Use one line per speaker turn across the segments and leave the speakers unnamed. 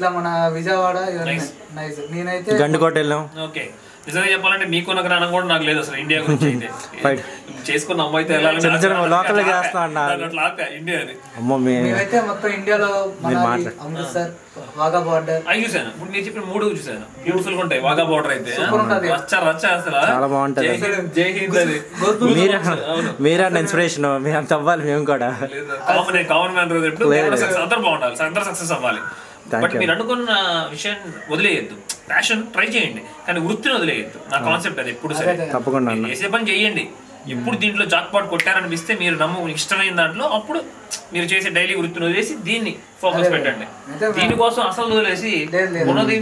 ఇట్లా మన విజయవాడ ఇవన్నీ నైస్ నేనైతే
గండికోట వెళ్ళాం
ఓకే నిజంగా చెప్పాలంటే మీకున్న జ్ఞానం కూడా నాకు లేదు అసలు ఇండియా గురించి అయితే
Right.
చేసుకున్న అమ్మాయితో వెళ్ళాలని
చిన్న చిన్న
నాకు
local లో
అట్లా
చేస్తా అన్నా.
నాకు అట్లా ఆపా, ఇండియా అది
అమ్మో మీ
మేమైతే మొత్తం ఇండియాలో మన అమృత్సర్ వాగా బార్డర్
అవి చూసాను ఇప్పుడు మీరు చెప్పిన మూడు చూసాను బ్యూటిఫుల్ ఉంటాయి వాగా బార్డర్ అయితే
ఉంటది.
రచ్చ రచ్చ అసలు
చాలా బాగుంటది.
జై హింద్, జై హింద్ అది
మీరే మీరే ఇన్స్పిరేషన్ మీ అంత అవ్వాలి మేము కూడా
కామన్ కామన్ మ్యాన్ రోజు ఎప్పుడు అందరూ బాగుండాలి అందరూ సక్సెస్ అవ్వాలి బట్ మీరు అనుకున్న విషయాన్ని వదిలేయద్దు ప్యాషన్ ట్రై చేయండి కానీ వృత్తిని వదిలేయద్దు నా కాన్సెప్ట్ అది ఎప్పుడు సరే
తప్పకుండా
మీరు చేసే పని చేయండి ఎప్పుడు దీంట్లో జాక్ పాట్ కొట్టారనిపిస్తే మీరు నమ్ము మీకు ఇష్టమైన దాంట్లో అప్పుడు మీరు చేసే డైలీ వృత్తిని వదిలేసి దీన్ని ఫోకస్ పెట్టండి దీనికోసం అసలు వదిలేసి ఉన్నది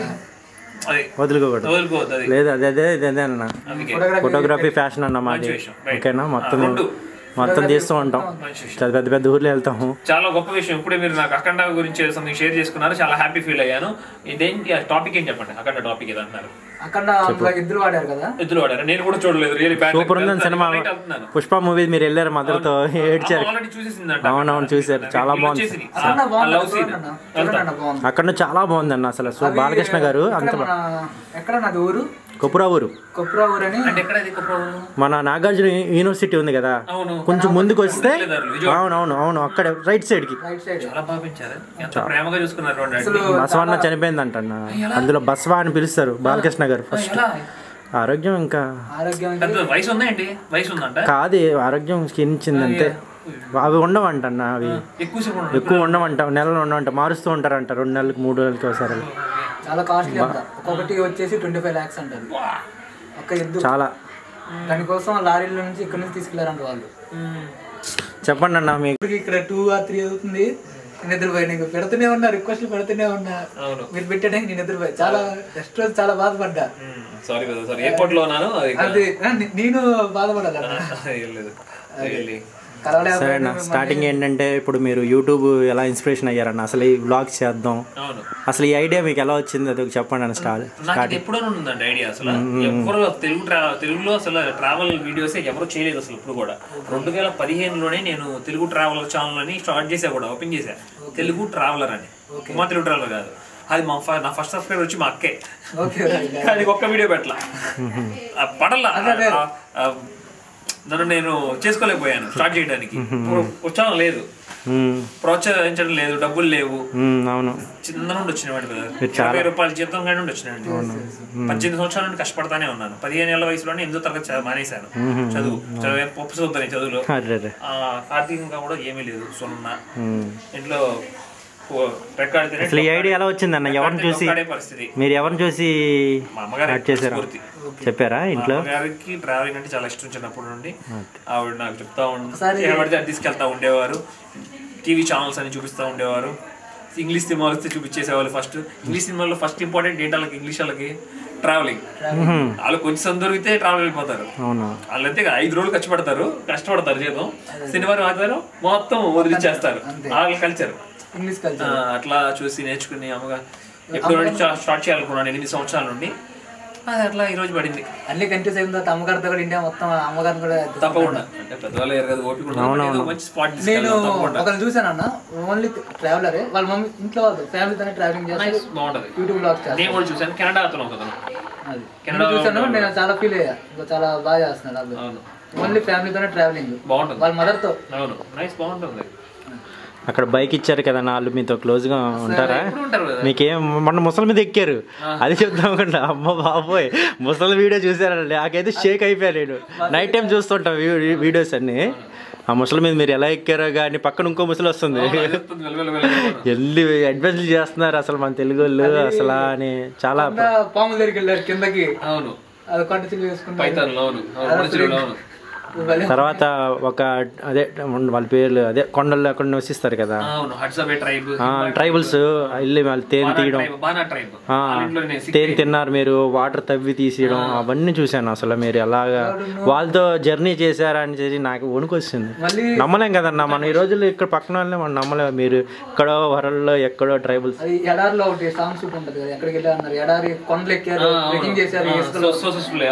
అది
వదులుకోకూడదు
వదులుకోవద్దు అది
లేదు అదే అదే అదే అదే అన్న
అందుకే
ఫోటోగ్రఫీ ఫ్యాషన్ అన్న మాది
మంచి విషయం. Right.
ఓకేనా మొత్తం
ఆ, రెండు.
మొత్తం తీస్తూ ఉంటాం
మంచి విషయం.
చాలా పెద్ద పెద్ద ఊర్లో వెళ్తాము
చాలా గొప్ప విషయం ఇప్పుడే మీరు నాకు అఖండ గురించి సంథింగ్ షేర్ చేసుకున్నారు చాలా హ్యాపీ ఫీల్ అయ్యాను ఇదేంటి టాపిక్ ఏం చెప్పండి అఖండ టాపిక్ ఏది అంటున్నారు
అక్కడ అందులో ఇద్దరు వాడారు కదా
ఎద్దులు వాడారు నేను కూడా చూడలేదు రియల్ బ్యాడ్
సూపర్ ఉందని సినిమా పుష్ప మూవీ మీరు వెళ్ళారు మదర్తో ఏడ్చారు
ఆల్రెడీ చూసేసిందంట
అవునవును చూశారు చాలా బాగుంది
వచ్చేసింది.
అన్న బాగుంది
లవ్ సీన్
చూడండి అన్న. చూడండి అన్న బాగుంది
అక్కడ నుంచి చాలా బాగుంది అన్న అసలు సో బాలకృష్ణ గారు అంత
ఇక్కడ మన ఎక్కడ నాది ఊరు
కొప్పురా ఊరు
కొప్పురా ఊరు అని
అంటే ఎక్కడ ఇది కుప్పం?
మన నాగార్జున యూనివర్సిటీ ఉంది కదా
అవును
కొంచెం ముందుకు వస్తే
వెళ్ళేదారులు, విజయవాడ.
అవును అవును అవును అక్కడ రైట్ సైడ్ కి
రైట్ సైడ్
చాలా బాగా పెంచారు ఎంత ప్రేమగా చూసుకున్నారు చూడండి.
అసలు
బసవన్న చనిపోయిందంట అన్న అందులో బసవా అని పిలుస్తారు బాలకృష్ణ గారు ఫస్ట్
ఎలా?
ఆరోగ్యం ఇంకా
ఆరోగ్యం
పెద్ద వయసు ఉందా ఏంటి వయసు ఉందంట
కాదు ఆరోగ్యం క్షీణించింది అంతే అవి ఉండవంట అన్న అవి
ఎక్కువసేపు ఉండదు.
ఎక్కువ ఉండవంట నెలలు ఉండవంట మారుస్తూ ఉంటారంట రెండు నెలలకు మూడు నెలలకి ఒకసారి అలా.
చాలా కాస్ట్లీ అంట ఒక్కొక్కటి వచ్చేసి ట్వంటీ ఫైవ్ ల్యాక్స్ అంటారు ఒక్క ఎద్దు
చాలా
దానికోసం లారీల నుంచి ఇక్కడ నుంచి తీసుకెళ్లారంట వాళ్ళు
మ్మ్.
చెప్పండి అన్న మీకు
ఇప్పటికి ఇక్కడ టూ ఆర్ త్రీ అవుతుంది నేను నిద్రపోయి నీకు పెడుతూనే ఉన్నా రిక్వెస్ట్లు పెడుతూనే ఉన్నా
అవును
మీరు పెట్టడానికి నేను నిద్రపోయి చాలా నెక్స్ట్ రోజు చాలా బాధపడ్డా
సారీ కదా సారీ ఎయిర్పోర్ట్ లో ఉన్నాను అది
అది ఆ, నే- నేను బాధపడ్డా
ఏం లేదు వెళ్ళి
కలవలే
సరే అన్న స్టార్టింగ్ ఏంటంటే ఇప్పుడు మీరు యూట్యూబ్ ఎలా ఇన్స్పిరేషన్ అయ్యారన్న అసలు ఈ వ్లాగ్స్ చేద్దాం
అవును
అసలు ఈ ఐడియా మీకు ఎలా వచ్చింది అది ఒకటి చెప్పండి అన్న స్టార్ట్
నాకు ఇది ఎప్పుడో ఉందండి ఐడియా అసలు ఎవరు తెలుగు ట్రా తెలుగులో అసలు ట్రావెల్ వీడియోస్ ఎవరు చేయలేదు అసలు ఇప్పుడు కూడా రెండు వేల పదిహేనులోనే నేను తెలుగు ట్రావెల్ ఛానల్ అని స్టార్ట్ చేసా కూడా ఓపెన్ చేశా తెలుగు ట్రావెలర్ అని మా తెలుగు ట్రావెలర్ కాదు అది మా ఫ- నా ఫస్ట్ సబ్స్క్రైబర్ వచ్చి మా అక్కే
ఓకే
అది ఒక్క వీడియో పెట్టలా ఆ పడలా ఆ- ఆ నన్ను నేను చేసుకోలేకపోయాను స్టార్ట్ చేయడానికి ఉత్సాహం లేదు
మ్మ్.
ప్రోత్సహించడం లేదు డబ్బులు లేవు
మ్మ్, అవును
చిన్న నుండి వచ్చినవాడు కదా ఇరవై రూపాయల జీతం కానీ నుండి వచ్చినాయండి పద్దెనిమిది సంవత్సరాల నుండి కష్టపడతానే ఉన్నాను పదిహేను ఏళ్ళ వయసులోనే ఎనిమిదో తరగతి చదువు మానేశాను చదువు చదువు పప్పు చదువుతాను చదువులో
అరే అరే
ఆ, ఆర్థికంగా కూడా ఏమీ లేదు సున్నా
మ్మ్.
ఇంట్లో రెక్కాడితే
అసలు ఈ ఐడియా ఎలా వచ్చిందన్న ఎవరిని చూసి
పరిస్థితి
మీరు ఎవరిని చూసి
మా అమ్మగారు
స్టార్ట్ చేశారా
స్ఫూర్తి.
చెప్పారా ఇంట్లో
గారికి ట్రావెలింగ్ అంటే చాలా ఇష్టం చిన్నప్పటి నుండి ఆవిడ నాకు చెప్తా ఉండి పడితే అది తీసుకెళ్తా ఉండేవారు టీవీ ఛానల్స్ అని చూపిస్తూ ఉండేవారు ఇంగ్లీష్ సినిమాలు వస్తే చూపించేసేవాళ్ళు ఫస్ట్ ఇంగ్లీష్ సినిమాల్లో ఫస్ట్ ఇంపార్టెంట్ ఏంటి వాళ్ళకి ఇంగ్లీష్ వాళ్ళకి ట్రావెలింగ్ వాళ్ళు కొంచెం దొరికితే ట్రావెల్ వెళ్ళిపోతారు
అవునా
వాళ్ళైతే ఐదు రోజులు కష్టపడతారు కష్టపడతారు జీతం శనివారం ఆదివారం మొత్తం వదిలిచ్చేస్తారు వాళ్ళ కల్చర్
ఇంగ్లీష్ కల్చర్
అట్లా చూసి నేర్చుకుని అమ్మగా ఎప్పుడు నుండి స్టా- స్టార్ట్ చేయాలనుకున్నాను ఎనిమిది సంవత్సరాల నుండి అది అట్లా ఈ రోజు పడింది
అన్ని కంట్రీస్ అయిన తర్వాత అమ్మగారితో కూడా ఇండియా మొత్తం అమ్మగారిని కూడా
తప్పకుండా అంటే పెద్దవాళ్ళు ఎరగదు కదా ఓపిక ఉండదు. ఏదో మంచి స్పాట్
నేను ఒకరిని చూసాను అన్న ఓన్లీ ట్రావెలరే వాళ్ళ మమ్మీ ఇంట్లో వాళ్ళు ఫ్యామిలీతోనే ట్రావెలింగ్ చేస్తారు
బాగుంటది
యూట్యూబ్ బ్లాగ్స్ చేస్తారు
నేను కూడా చూసాను కెనడా అతను ఒకతను
అది నేను చూసాను నేను చాలా ఫీల్ అయ్యా ఇంకా చాలా బాగా చేస్తున్నాడు వాళ్ళు
అవును
ఓన్లీ ఫ్యామిలీతోనే ట్రావెలింగ్
బాగుంటుంది
వాళ్ళ మదర్తో
అవును నైస్ బాగుంటుంది
అక్కడ బైక్ ఇచ్చారు కదా వాళ్ళు మీతో క్లోజ్ గా ఉంటారా
ఎప్పుడు ఉంటారు కదా
మీకేం మొన్న ముసలి మీద ఎక్కారు అది చెప్తాం అనుకుంటా అమ్మ బాబోయ్ ముసలి వీడియో చూసారండి నాకైతే షేక్ అయిపోయా నేను నైట్ టైం చూస్తుంటాం వీ- వీడియోస్ అన్ని ఆ ముసలి మీద మీరు ఎలా ఎక్కారో కానీ పక్కన ఇంకో ముసలి వస్తుంది
చెప్తుంది వెల వెల వెల వెల.
వెళ్ళి అడ్వెంచర్ చేస్తున్నారు అసలు మన తెలుగు వాళ్ళు అసలు అని చాలా
కింద పాము దగ్గరికి వెళ్ళారు కిందకి
అవును
అది కొంట చిల్లు వేసుకుంటారు
పైతాన్లో అవును అవును మనుషులు అవును
తర్వాత ఒక అదే వాళ్ళ పేర్లు అదే కొండల్లో అక్కడ నివసిస్తారు కదా
అవును హడ్సబే ట్రైబ్
ట్రైబల్స్ వెళ్ళి వాళ్ళు తేనె తీయడం
ట్రైబ్ బానా ట్రైబ్
ఆ,
వాళ్ళ నేను
తేనె తిన్నారు మీరు వాటర్ తవ్వి తీసేయడం అవన్నీ చూశాను అసలు మీరు ఎలాగా వాళ్ళతో జర్నీ చేశారా అని చెప్పి నాకు వణుకొచ్చింది
మళ్ళీ
నమ్మలేం కదన్నా మనం ఈ రోజుల్లో ఇక్కడ పక్కన వాళ్ళని మనం నమ్మలేం మీరు ఎక్కడో వరల్లో ఎక్కడో ట్రైబల్స్
అది ఎడారిలో ఒకటి సాంగ్ షూట్ ఉంటది కదా ఎక్కడికి వెళ్ళారు అన్నారు ఎడారి కొండలు ఎక్కారు ట్రెక్కింగ్ చేశారు ఇసుకలో
సోసెస్ఫుల్ అవును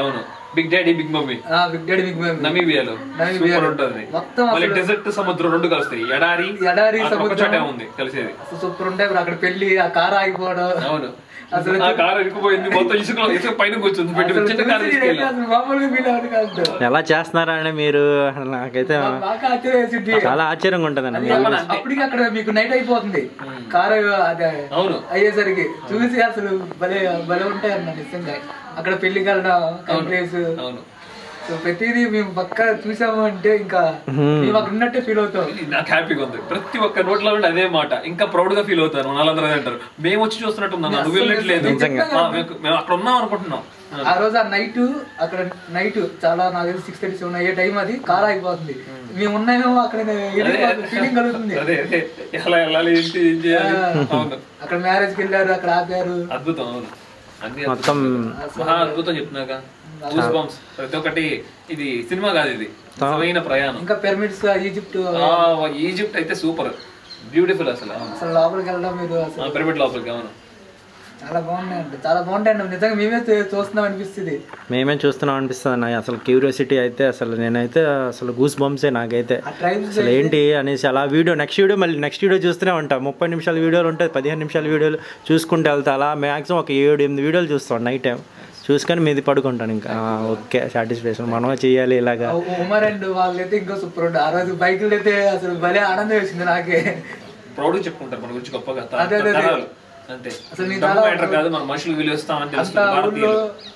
big daddy big mummy
big daddy big mummy
నమీబియాలో
నమీబియాలో.
సూపర్ ఉంటుంది
మొత్తం
మళ్ళీ
అసలు-
డెజర్ట్ సముద్రం రెండు కలుస్తాయి ఎడారి
ఎడారి
అక్కడ ఒక
సముద్రం.
చోటే ఉంది కలిసేది
సూపర్ ఉంటాయి ఇప్పుడు అక్కడ పెళ్లి ఆ కార్ ఆగిపోవడం
అవును
అసలు
ఆ కారు ఇరుక్కుపోయింది మొత్తం ఇసుక ఇసుక పైన కూర్చుంది పెట్టి
అసలు
చిన్న కారు
చూసి
తీసుకెళ్ళాం
అసలు మామూలుగా ఫీల్ అవ్వదు కాదు
ఎలా చేస్తున్నారా అని మీరు నాకైతే
బాగా ఆశ్చర్యం వేసింది
చాలా ఆశ్చర్యంగా ఉంటుందండి
అది అప్పుడు- అప్పటికి అక్కడ మీకు నైట్ అయిపోతుంది కారు అదే
అవును
అయ్యేసరికి చూసి అసలు భలే భలే ఉంటాయి అన్న నిజంగా అక్కడ పెళ్లికి వెళ్ళడం కంట్రీస్
అవును
సో ప్రతిదీ మేము పక్క చూసాము అంటే ఇంకా మేము అక్కడ ఉన్నట్టే ఫీల్ అవుతాం
ఇది నాకు హ్యాపీగా ఉంది ప్రతి ఒక్క నోట్లో నుండి అదే మాట ఇంకా ప్రౌడ్ గా ఫీల్ అవుతారు మన వాళ్ళందరూ అదే అంటారు మేము వచ్చి చూస్తున్నట్టు ఉందన్న నువ్వు వెళ్ళట్లేదు
నిజంగా.
ఆ, మేము మేము అక్కడ ఉన్నాం అనుకుంటున్నాం
ఆ రోజు ఆ నైట్ అక్కడ నైట్ చాలా నాకు తెలిసి సిక్స్ థర్టీ సెవెన్ అయ్యే టైం అది కార్ ఆగిపోతుంది మేము ఉన్నామేమో అక్కడ ఫీలింగ్ కలుగుతుంది
అదే అదే ఎలా వెళ్ళాలి ఏంటి ఏం చేయాలి అవును
అక్కడ మ్యారేజ్కి వెళ్ళారు అక్కడ ఆపారు
అద్భుతం అవును అన్ని
మొత్తం
మహా అద్భుతం చెప్తున్నాక గూస్ బంప్స్ ప్రతి ఒక్కటి ఇది సినిమా కాదు ఇది నిజమైన ప్రయాణం
ఇంకా పిరమిడ్స్ ఈజిప్ట్
ఆ, ఈజిప్ట్ అయితే సూపర్ బ్యూటిఫుల్ అసలు
అసలు లోపలికి వెళ్ళడం మీరు అసలు
పిరమిడ్ లోపలికి అవును
చాలా బాగున్నాయి అండి చాలా బాగుంటాయి అండి నిజంగా మేమే చూ- చూస్తున్నాం అనిపిస్తుంది
మేమే చూస్తున్నాం అనిపిస్తుంది అన్న అసలు క్యూరియాసిటీ అయితే అసలు నేనైతే అసలు గూస్ బంప్సే నాకైతే
ఆ ట్రైబ్స్
అసలు ఏంటి అనేసి అలా వీడియో నెక్స్ట్ వీడియో మళ్ళీ నెక్స్ట్ వీడియో చూస్తూనే ఉంటాం ముప్పై నిమిషాల వీడియోలు ఉంటాయి పదిహేను నిమిషాల వీడియోలు చూసుకుంటూ వెళ్తా అలా మ్యాక్సిమం ఒక ఏడు ఎనిమిది వీడియోలు చూస్తాం నైట్ టైం చూసుకొని మీది పడుకుంటాను ఇంకా ఆ, ఓకే సాటిస్ఫాక్షన్ మనమే చేయాలి ఇలాగా
ఉమర్ అండ్ వాళ్ళైతే ఇంకా సూపర్ ఉండే ఆ రోజు బైకులు అయితే అసలు భలే ఆనందం వేసింది నాకే
ప్రౌడ్ చెప్పు మన గురించి గొప్పగా త-
అదే, అదే, అదే.
తరాలు. అంతే
అసలు నీ
డబ్బు
తల-
matter కాదు మన మనుషులు విలువస్తామని
అంత
తెలుస్తుంది
ఊళ్ళో
భారతీయులు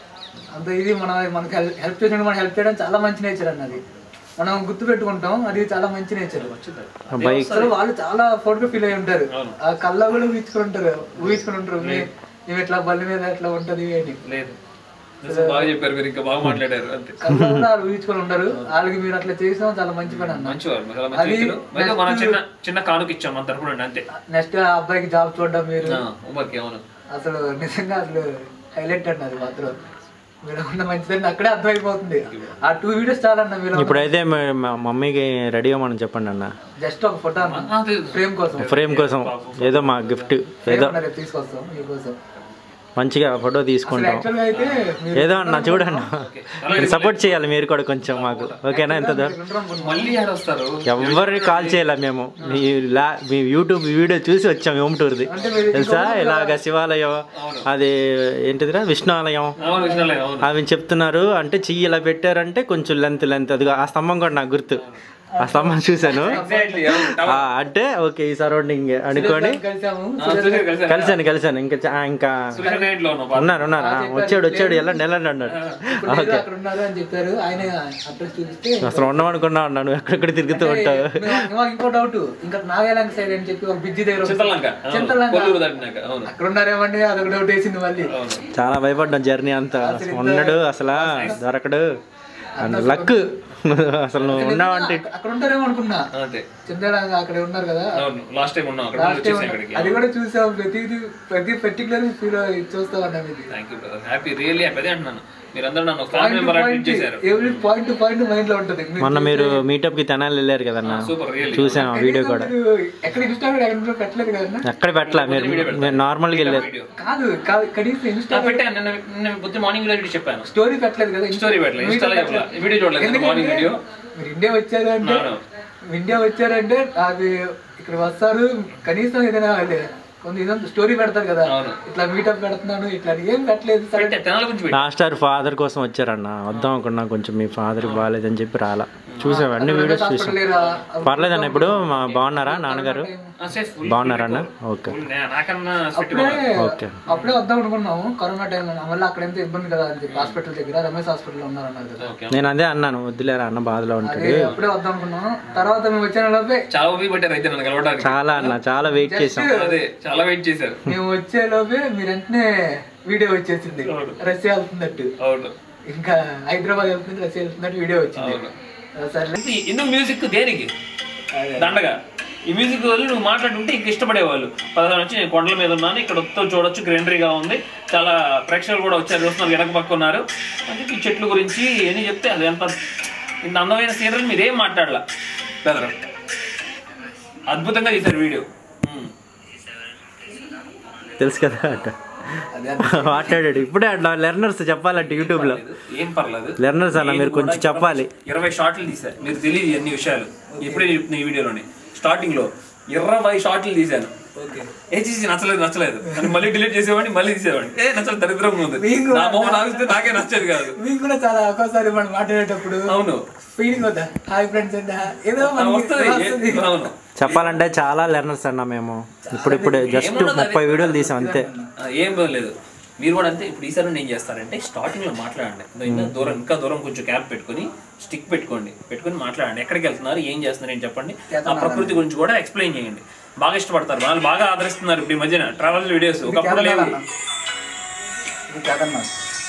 అంత ఇది మన మనకి హెల్ప్ చేసిన మనం హెల్ప్ చేయడం చాలా మంచి నేచర్ అన్నది మనం గుర్తు పెట్టుకుంటాం అది చాలా మంచి నేచర్
బైక్
అసలు వాళ్ళు చాలా ఫోటో ఫీల్ అయి ఉంటారు ఆ కళ్ళ కూడా ఊహించుకుని ఉంటారు ఊహించుకుని ఉంటారు మే- మేము ఇట్లా బల్లి మీద ఎట్లా ఉంటది అని
లేదు నిజం బాగా చెప్పారు మీరు ఇంకా బాగా మాట్లాడారు అంతే
కళ్ళ కూడా వాళ్ళు ఊహించుకొని ఉంటారు వాళ్ళకి మీరు అట్లా చేసాం చాలా మంచి పని అన్న
మంచివారు చాలా మంచి
అది
వ్యక్తులు. అయితే మనం చిన్న చిన్న కానుక ఇచ్చాం మన తరపున అంతే
నెక్స్ట్ ఆ అబ్బాయికి జాబ్ చూడడం మీరు
ఆ, ఉమర్కి అవును
అసలు నిజంగా అసలు హైలైట్ అండి అది మాత్రం మీరు ఉన్న మంచిదని అక్కడే అర్థమైపోతుంది ఆ టూ వీడియోస్ చాలన్న మీరు
ఇప్పుడైతే మా మా మమ్మీకి రెడీ అవ్వమని చెప్పండి అన్న
జస్ట్ ఒక ఫోటో అన్న
ఆ, లేదు.
ఫ్రేమ్ కోసం
ఫ్రేమ్ కోసం ఏదో మా గిఫ్ట్ ఏదో
ఫ్రేమ్ రేపు తీసుకొస్తాం మీకోసం
మంచిగా ఫోటో తీసుకుంటాం
యాక్చువల్ గా అయితే మీరు
ఏదో అన్న చూడన్న మీరు సపోర్ట్ చేయాలి మీరు కూడా కొంచెం మాకు ఓకేనా ఎంత దూరం
ఉండరు అనుకుంటున్నాం.
మళ్ళీ ఆడొస్తారు
ఎవరిని కాల్ చేయాలి మేము మీ లా మీ యూట్యూబ్ వీడియో చూసి వచ్చాం హోమ్ టూర్ది
అంటే మీరు
తెలుసా ఇలాగ శివాలయం అది ఏంటిదిరా విష్ణు ఆలయం
అవును విషయాలే అవును
అవి చెప్తున్నారు అంటే చెయ్యి ఇలా పెట్టారంటే కొంచెం లెంత్ లెంత్ అది ఆ స్తంభం కూడా నాకు గుర్తు ఆ స్తంభం చూశాను
ఎగ్జాక్ట్లీ అవును
ఆ, అంటే ఓకే ఈ సరౌండింగ్ అనుకొని
కలిసాము
ఆ, సురేష్ కలిసారా?
కలిసాను కలిసాను ఇంకా చా- ఇంకా
సురేష్ అనే ఇంట్లో ఉన్నాం
ఉన్నారు ఉన్నారు ఆ, వచ్చాడు వచ్చాడు వెళ్ళండి వెళ్ళండి అన్నాడు
ఇప్పుడు లేదు, అక్కడ ఉన్నారు అని చెప్పారు ఆయన అడ్రస్ చూపిస్తే
అసలు ఉండమనుకున్నా ఉన్నాను ఎక్కడెక్కడ తిరుగుతూ ఉంటావు
మేము- మాకు ఇంకో డౌట్ ఇంకా నాగాలాండ్ సైడ్ అని చెప్పి ఒక బ్రిడ్జి దగ్గర ఒక-
చింతలంక అవును.
చింతలంక.
కొల్లూరు దాటినాక అవును
అక్కడ ఉన్నారేమండి అదొక డౌట్ వేసింది మళ్ళీ
అవును
చాలా భయపడ్డాం జర్నీ అంతా ఉన్నాడు అసలు దొరకడు లక్ అసలు నువ్వు ఉన్నావంటే
అక్కడ ఉంటారేమో అనుకున్నా
అంతే
చింతలంక అక్కడ ఉన్నారు కదా
అవును లాస్ట్ టైం ఉన్నాం అక్కడ
లాస్ట్ టైం
వచ్చేసాం ఇక్కడికి
అది కూడా చూసాం ప్రతిది ప్రతి పర్టికులర్ ఫీల్ చూస్తాం అన్నాం ఇది
thank you brother happy really happy అదే అంటున్నాను మీరందరూ నన్ను ఫ్యామిలీ మెంబర్ ట్రీట్ చేశారు
every point to point mind లో ఉంటది మీరు
మొన్న మీరు మీటప్ కి తెనాలి వెళ్ళారు కదన్నా
సూపర్ రియల్లీ
చూసాను ఆ వీడియో కూడా
మీరు ఎక్కడ ఇన్స్టాగ్రామ్ ఎక్కడ పెట్టలేదు కదా
ఎక్కడ పెట్టలే మీరు మీరు నార్మల్గా వెళ్ళారు
వీడియో
కాదు కాదు కనీసం ఇన్స్టా
పెట్టాను నిన్న నిన్న పొద్దు మార్నింగ్ వీడియో చెప్పాను
స్టోరీ పెట్టలేదు కదా
స్టోరీ పెట్టలేదు ఇన్స్టాలో చెప్పలా వీడియో చూడలేదు మార్నింగ్ వీడియో
మీరు ఇండియా వచ్చారు అంటే
అవును.
ఇండియా వచ్చారంటే అది ఇక్కడ వస్తారు కనీసం ఏదైనా అదే కొంత ఏదైనా స్టోరీ పెడతారు కదా
అవును.
ఇట్లా మీటప్ పెడుతున్నాను ఇట్లా అని ఏం పెట్టలేదు సరే
పెట్టా తెనాల గురించి పెట్టా
లాస్ట్ ఇయర్ ఫాదర్ కోసం వచ్చారన్న వద్దాం అనుకున్నా కొంచెం మీ ఫాదర్ బాగాలేదని చెప్పి రాలా చూసాం అన్ని వీడియోస్ చూసాం
లేరా
పర్లేదన్న ఇప్పుడు మా బాగున్నారా నాన్నగారు
సేఫ్ ఫుల్
బాగున్నారా అన్న ఓకే
నాకన్నా స్వెట్
అప్పుడే
ఓకే
అప్పుడే వద్దాం అనుకున్నాము కరోనా టైంలో మళ్ళీ అక్కడ ఎంత ఇబ్బంది కదా అని చెప్పి హాస్పిటల్ దగ్గర రమేష్ హాస్పిటల్ ఉన్నారన్నారు కదా
ఓకే
నేను అదే అన్నాను వద్దులేరా అన్న బాధలో ఉంటాడు
అదే అప్పుడే వద్దాం అనుకున్నాము తర్వాత మేము వచ్చిన లోపే
చాలా ఓపి పెట్టారు అయితే నన్ను కలవడానికి
చాలా అన్న చాలా వెయిట్ చేసాం
అదే చాలా వెయిట్ చేశారు
మేము వచ్చే లోపే మీరు వెంటనే వీడియో వచ్చేసింది రష్యా వెళ్తున్నట్టు
అవును
ఇంకా హైదరాబాద్ వెళ్తుంది రష్యా వెళ్తున్నట్టు వీడియో వచ్చింది
అవును.
సర్లే
ఇది ఎందుకు మ్యూజిక్ దేనికి దండగా ఈ మ్యూజిక్ వల్ల నువ్వు మాట్లాడుతుంటే ఇంక ఇష్టపడేవాళ్ళు పదహారు నుంచి నేను కొండల మీద ఉన్నాను ఇక్కడ వస్తూ చూడొచ్చు గ్రీనరీగా ఉంది చాలా ప్రేక్షకులు కూడా వచ్చారు చూస్తున్నారు వెనక పక్క ఉన్నారు అంటే ఈ చెట్ల గురించి అని చెప్తే అది ఎంత ఇంత అందమైన సీనరీ మీరు ఏం మాట్లాడలా బెదరు అద్భుతంగా తీశారు వీడియో ఉమ్.
తెలుసు కదా అట
అదే
మాట్లాడాడు ఇప్పుడే అట్లా లెర్నర్స్ చెప్పాలంటే యూట్యూబ్లో
ఏం పర్లేదు
లెర్నర్స్ అన్న మీరు కొంచెం చెప్పాలి
ఇరవై షార్ట్లు తీశారు మీరు తెలియదు అన్ని విషయాలు ఇప్పుడే చెప్తున్నా ఈ వీడియోలోనే స్టార్టింగ్ లో ఇరవై షార్ట్లు తీశాను
ఓకే
ఏజీసీ నచ్చలేదు నచ్చలేదు అని మళ్ళీ డిలీట్ చేసేవాడిని మళ్ళీ తీసేవాడిని ఏ నచ్చలేదు దరిద్రంగా ఉంది
మీకు
నా మొహం నాగిస్తే నాకే నచ్చేది కాదు
మీకు కూడా చాలా ఒక్కోసారి మనం మాట్లాడేటప్పుడు
అవును
ఫీలింగ్ అవుతా హాయ్ ఫ్రెండ్స్ అంటే ఏదో
ఆ,
మనకి
వస్తుంది
వస్తుంది.
ఏ- అవును
చెప్పాలంటే చాలా లెర్నర్స్ అన్న మేము ఇప్పుడు ఇప్పుడు జస్ట్ ముప్పై వీడియోలు తీసాం అంతే
ఆ, ఏం లేదు మీరు కూడా అంతే ఇప్పుడు ఈసారి ఏం చేస్తారంటే స్టార్టింగ్ లో మాట్లాడండి ఇంకా ఇంకా దూరం ఇంకా దూరం కొంచెం క్యాప్ పెట్టుకొని స్టిక్ పెట్టుకోండి పెట్టుకొని మాట్లాడండి ఎక్కడికి వెళ్తున్నారు ఏం చేస్తున్నారు ఏం చెప్పండి ఆ ప్రకృతి గురించి కూడా ఎక్స్ప్లెయిన్ చేయండి బాగా ఇష్టపడతారు వాళ్ళు బాగా ఆదరిస్తున్నారు ఇప్పుడు ఈ మధ్యన ట్రావెల్ వీడియోస్ ఒకప్పుడు లేవు
కేదార్నాథ్ అన్న. ఇది కేదార్నాథ్.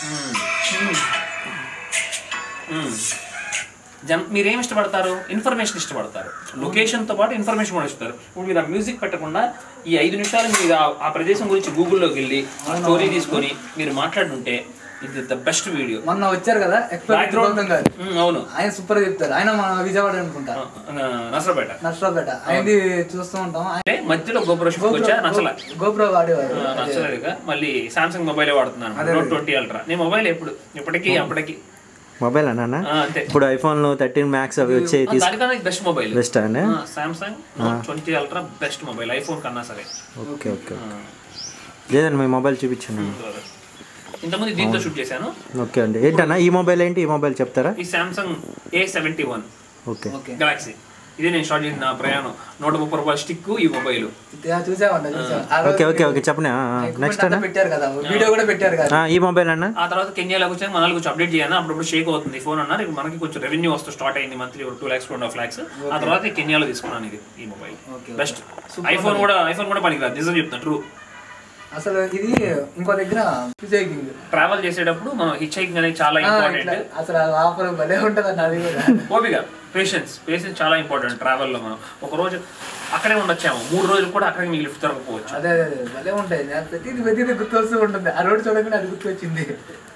మ్మ్. జన్ మీరేం ఇష్టపడతారు ఇన్ఫర్మేషన్ ఇష్టపడతారు లొకేషన్ తో పాటు ఇన్ఫర్మేషన్ కూడా ఇస్తారు ఇప్పుడు మీరు ఆ మ్యూజిక్ పెట్టకుండా ఈ ఐదు నిమిషాలు మీరు ఆ- ఆ ప్రదేశం గురించి గూగుల్లోకి వెళ్ళి ఆ స్టోరీ తీసుకొని మీరు మాట్లాడుంటే ఇది ద బెస్ట్ వీడియో
మొన్న వచ్చారు కదా ఎక్స్పర్ట్ గౌతమ్ గారు
అవును
ఆయన సూపర్ చెప్తారు ఆయన మన విజయవాడ అనుకుంటా
ఆ, నసరపేట
నర్సరావుపేట ఆయనది చూస్తూ ఉంటాం ఆయన
అంటే మధ్యలో గోపుర షిప్ వచ్చా నచ్చల
గోప్రో వాడేవారు
ఆ, నచ్చలేదుగా మళ్ళీ సామ్సంగ్ మొబైల్ వాడుతున్నాను నోట్ ట్వంటీ అల్ట్రా నేను మొబైల్ ఎప్పుడు ఇప్పటికీ అప్పటికి
మొబైల్ అన్న
ఆ, అంతే
ఇప్పుడు ఐఫోన్లు థర్టీన్ మ్యాక్స్ అవి వచ్చాయి తీసు
దానికన్నా బెస్ట్ మొబైల్
బెస్ట్ అండి
Samsung twenty ultra best mobile iPhone కన్నా సరే
ఓకే ఓకే లేదండి మీ మొబైల్ చూపించండి
ఇంతకుముందు దీంతో షూట్ చేశాను
ఓకే అండి ఏంటన్నా ఈ మొబైల్ ఏంటి ఈ మొబైల్ చెప్తారా
ఈ Samsung A seventy one
okay
okay
Galaxy ఇదే నేను స్టార్ట్ చేసిన నా ప్రయాణం నూట ముప్పై రూపాయల స్టిక్ ఈ మొబైల్
చూసామంట చూసాం ఆ రోజు
ఓకే ఓకే ఓకే చెప్పండి
equipment
నెక్స్ట్
అంతా
అన్న
పెట్టారు కదా వీడియో కూడా పెట్టారు కదా
ఆ, ఈ మొబైల్ అన్న
ఆ తర్వాత కెన్యాలో వచ్చాక మనల్ని కొంచెం అప్డేట్ చేయాలి అప్పుడప్పుడు షేక్ అవుతుంది ఫోన్ అన్నారు ఇప్పుడు మనకి కొంచెం రెవెన్యూ వస్తూ స్టార్ట్ అయింది monthly two lakhs two and half lakhs ఆ తర్వాత ఈ కెన్యాలో తీసుకున్నాను ఇది ఈ మొబైల్ బెస్ట్ ఐఫోన్ కూడా ఐఫోన్ కూడా పనికిరాదు నిజం చెప్తున్నా ట్రూ
అసలు ఇది ఇంకో దగ్గర ఫిజైకింగ్
ట్రావెల్ చేసేటప్పుడు మనం హిచ్ హైకింగ్ అనేది చాలా ఇంపార్టెంట్
అసలు ఆఫర్ భలే ఉంటుంది అన్న అది కూడా
ఓపిక పేషెన్స్ పేషెన్స్ చాలా ఇంపార్టెంట్ ట్రావెల్లో మనం ఒక రోజు అక్కడే ఉండొచ్చాము మూడు రోజులు కూడా అక్కడికి మీకు లిఫ్ట్ దొరకపోవచ్చు
అదే అదే అదే భలే ఉంటాయి నేను ప్రతిది ప్రతిది గుర్తు వస్తూ ఉంటుంది ఆ రోడ్ చూడగానే అది గుర్తు వచ్చింది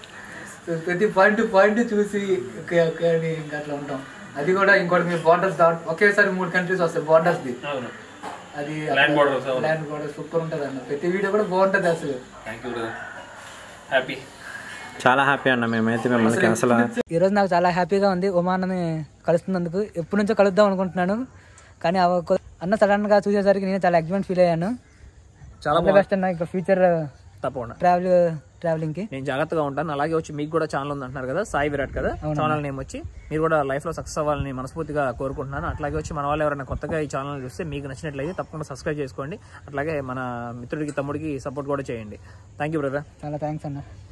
సో ప్రతి పాయింట్ పాయింట్ చూసి ఓకే ఓకే అని ఇంకా అట్లా ఉంటాం అది కూడా ఇంకోటి మీ బార్డర్స్ దాట్ ఒకేసారి మూడు కంట్రీస్ వస్తాయి బార్డర్స్ ది
అవును
అది
Land borders, అవును.
ల్యాండ్ బోర్డర్ సూపర్ ఉంటుంది అన్న ప్రతి వీడియో కూడా బాగుంటుంది అసలు
థ్యాంక్ యూ హ్యాపీ
చాలా హ్యాపీ అన్న మేమైతే మిమ్మల్ని అసలు
ఈరోజు నాకు చాలా హ్యాపీగా ఉంది ఉమాన్నని కలుస్తున్నందుకు ఎప్పటి నుంచో కలుద్దాం అనుకుంటున్నాను కానీ ఆ ఒక్క- అన్న సడన్ గా చూసేసరికి నేను చాలా ఎగ్జైట్మెంట్ ఫీల్ అయ్యాను
చాలా
బెస్ట్ అన్న ఇంకా ఫ్యూచర్
తప్పకుండా
ట్రావెల్ ట్రావెలింగ్ కి
నేను జాగ్రత్తగా ఉంటాను అలాగే వచ్చి మీకు కూడా ఛానల్ ఉంది అంటున్నారు కదా సాయి విరాట్ కదా ఛానల్ నేమ్ వచ్చి మీరు కూడా లైఫ్ లో సక్సెస్ అవ్వాలని మనస్ఫూర్తిగా కోరుకుంటున్నాను అట్లాగే వచ్చి మన వాళ్ళు ఎవరైనా కొత్తగా ఈ ఛానల్ చూస్తే మీకు నచ్చినట్లయితే తప్పకుండా సబ్స్క్రైబ్ చేసుకోండి అట్లాగే మన మిత్రుడికి తమ్ముడికి సపోర్ట్ కూడా చేయండి థ్యాంక్ యూ బ్రదర్
చాలా థ్యాంక్స్ అన్న